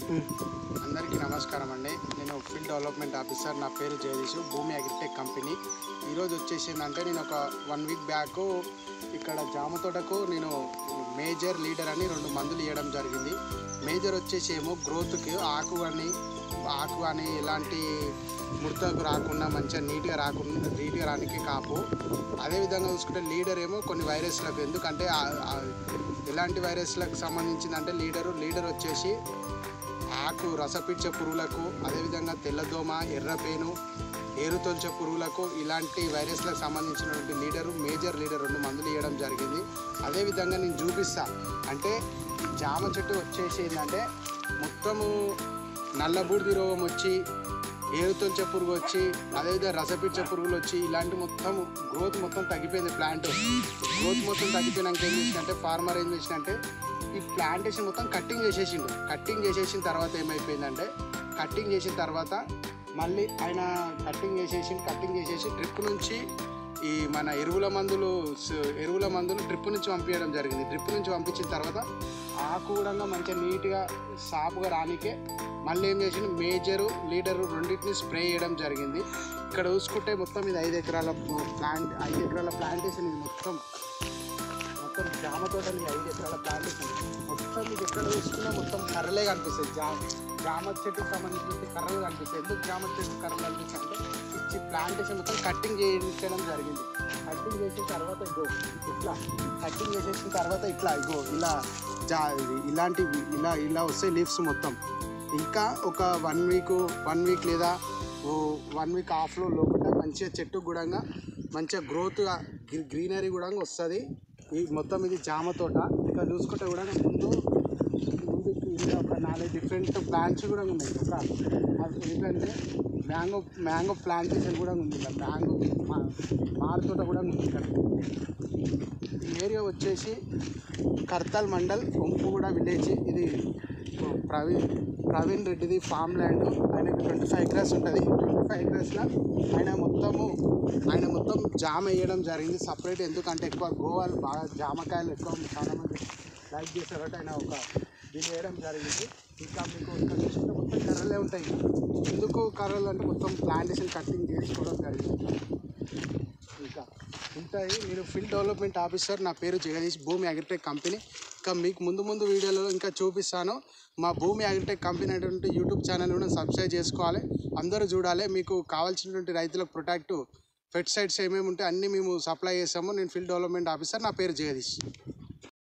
అందరికీ నమస్కారం అండి నేను ఫీల్డ్ డెవలప్మెంట్ ఆఫీసర్ నా పేరు జగదీష్ భూమి అగ్రిటెక్ కంపెనీ ఈరోజు వచ్చేసి ఏంటంటే నేను ఒక వన్ వీక్ బ్యాక్ ఇక్కడ జామ తోటకు నేను మేజర్ లీడర్ అని రెండు మందులు ఇవ్వడం జరిగింది మేజర్ వచ్చేసి ఏమో గ్రోత్కి ఆకు అని ఆకు అని ఎలాంటి ముడతకు రాకుండా మంచిగా నీట్గా రాకుండా నీట్గా రానికి కాపు అదేవిధంగా చూసుకుంటే లీడర్ ఏమో కొన్ని వైరస్లకు ఎందుకంటే ఆ- ఆ ఎలాంటి వైరస్లకు సంబంధించిందంటే లీడరు లీడర్ వచ్చేసి ఆకు రసపీడ్చే పురుగులకు అదేవిధంగా తెల్లదోమ ఎర్రపేను ఏరుతొల్చే పురుగులకు ఇలాంటి వైరస్లకు సంబంధించినటువంటి లీడరు మేజర్ లీడర్ రెండు మందులు ఇవ్వడం జరిగింది అదేవిధంగా నేను చూపిస్తా అంటే ఈ జామ చెట్టు వచ్చేసి ఏంటంటే మొత్తము నల్లబూడిది రోగం వచ్చి ఏరుతొల్చే పురుగు వచ్చి అదేవిధంగా రసపీడ్చే పురుగులు వచ్చి ఇలాంటి మొత్తం గ్రోత్ మొత్తం తగ్గిపోయింది ప్లాంట్ గ్రోత్ మొత్తం తగ్గిపోయినాక ఏం చేసినంటే ఫార్మర్ ఏం చేసినంటే ఈ ప్లాంటేషన్ మొత్తం కట్టింగ్ చేసేసిండు కట్టింగ్ చేసేసిన తర్వాత ఏమైపోయిందంటే కట్టింగ్ చేసిన తర్వాత మళ్ళీ ఆయన కట్టింగ్ చేసేసి కట్టింగ్ చేసేసి డ్రిప్ నుంచి ఈ మన ఎరువుల మందులు స- ఎరువుల మందులు డ్రిప్ నుంచి పంపించడం జరిగింది డ్రిప్ నుంచి పంపించిన తర్వాత ఆకు కూడా మంచిగా నీట్గా సాపుగా రానికే మళ్ళీ ఏం చేసిండు మేజరు లీడరు రెండింటిని స్ప్రే చేయడం జరిగింది ఇక్కడ చూసుకుంటే మొత్తం ఇది ఐదు ఎకరాల ప్లాంట్ ఐదు ఎకరాల ప్లాంటేషన్ ఇది మొత్తం మొత్తం జామ తోటలు ఈ ఐదు ఎకరాల ప్లాంటేషన్ మొత్తం మీకు ఎక్కడ చూసుకున్నా మొత్తం కర్రలే కనిపిస్తాయి జా జామ చెట్టుకు సంబంధించిన కర్రలు కనిపిస్తాయి ఎందుకు జామ చెట్టు కర్రలు కనిపిస్తాయి అంటే ఇచ్చి ప్లాంటేషన్ మొత్తం కట్టింగ్ చేయించడం జరిగింది కట్టింగ్ చేసిన తర్వాత ఇగో ఇట్లా కట్టింగ్ చేసేసిన తర్వాత ఇట్లా ఇగో ఇలా జా ఇది ఇలాంటివి ఇలా ఇలా వస్తాయి లీవ్స్ మొత్తం ఇంకా ఒక వన్ వీక్ వన్ వీక్ లేదా ఓ వన్ వీక్ ఆఫ్లో లోపల మంచిగా చెట్టు కూడా మంచిగా గ్రోత్గా గ్రీనరీ కూడా వస్తుంది ఈ మొత్తం ఇది జామ తోట ఇక్కడ చూసుకుంటే కూడా ముందు ముందు ఇలా ఒక నాలుగు డిఫరెంట్ ప్లాంట్స్ కూడా ఉన్నాయి ఒక అది ఏంటంటే మ్యాంగో మ్యాంగో ప్లాంటేషన్ కూడా ఉంది ఇక్కడ మ్యాంగో మా- మార్ తోట కూడా ఉంది ఇక్కడ ఈ ఏరియా వచ్చేసి కర్తాల్ మండల్ కొంపుగూడ విలేజ్ ఇది ప్రవీణ్ ప్రవీణ్ రెడ్డిది ఫామ్ ల్యాండ్ ఆయనకి ట్వంటీ ఫైవ్ ఎకరాస్ ఉంటుంది ట్వంటీ ఫైవ్ ఎకరాస్లో ఆయన మొత్తము ఆయన మొత్తం జామ వేయడం జరిగింది సపరేట్ ఎందుకంటే ఎక్కువ గోవాలు బాగా జామకాయలు ఎక్కువ చాలా మంది లైక్ చేస్తారు కాబట్టి ఆయన ఒక దీన్ని వేయడం జరిగింది ఇంకా మీకు ఇక్కడ చూసుకుంటే మొత్తం కర్రలే ఉంటాయి ఎందుకు కర్రలు అంటే మొత్తం ప్లాంటేషన్ కటింగ్ చేసుకోవడం జరిగింది ఇంకా ఉంటాయి నేను ఫీల్డ్ డెవలప్మెంట్ ఆఫీసర్ నా పేరు జగదీష్ భూమి అగ్రిటెక్ కంపెనీ ఇంకా మీకు ముందు ముందు వీడియోలో ఇంకా చూపిస్తాను మా భూమి అగ్రిటెక్ కంపెనీ అనేటువంటి యూట్యూబ్ ఛానల్ కూడా సబ్స్క్రైబ్ చేసుకోవాలి అందరూ చూడాలి మీకు కావాల్సినటువంటి రైతులకు ప్రొటెక్ట్ పెస్టిసైడ్స్ ఏమేమి ఉంటే అన్నీ మేము సప్లై చేస్తాము నేను ఫీల్డ్ డెవలప్మెంట్ ఆఫీసర్ నా పేరు జగదీష్